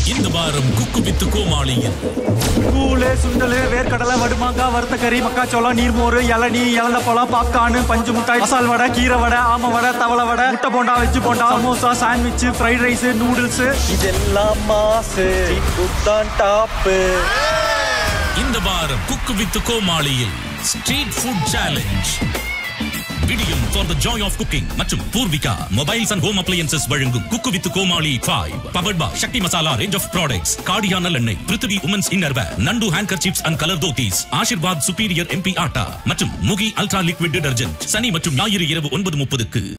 இந்த வாரம் cook with கோமாளியில் கூழு சுண்டலு வேர்க்கடலை வடுமாங்காய் வறுத்த கறி மக்காச்சோளம் நீர்மோறு இளநீ இளந்த பழம் பாப்கார்னு பஞ்சு முட்டாய் மசால் வடை கீரை வடை ஆம வடை தவளை வடை முட்டை bonda veg bonda samosa sandwich fried rice noodles இதெல்லாம் மாசு தான் டாப்பு இந்த வாரம் குக்கு வித்து கோமாளியில் street food challenge Vidiyum for the joy of cooking மற்றும் Poorvika mobiles and home appliances வழங்கும் cook with Comali five powered by Sakthi masala range of products காடியா நல்லெண்ணெய் பிருத்திவி உமன்ஸ் இன்னர்வேர் நண்டு hanger chips and colour dhotis Aashirvaad superior MP atta மற்றும் Mukhi ultra liquid detergent சனி மற்றும் ஞாயிறு இரவு ஒன்பது முப்பதுக்கு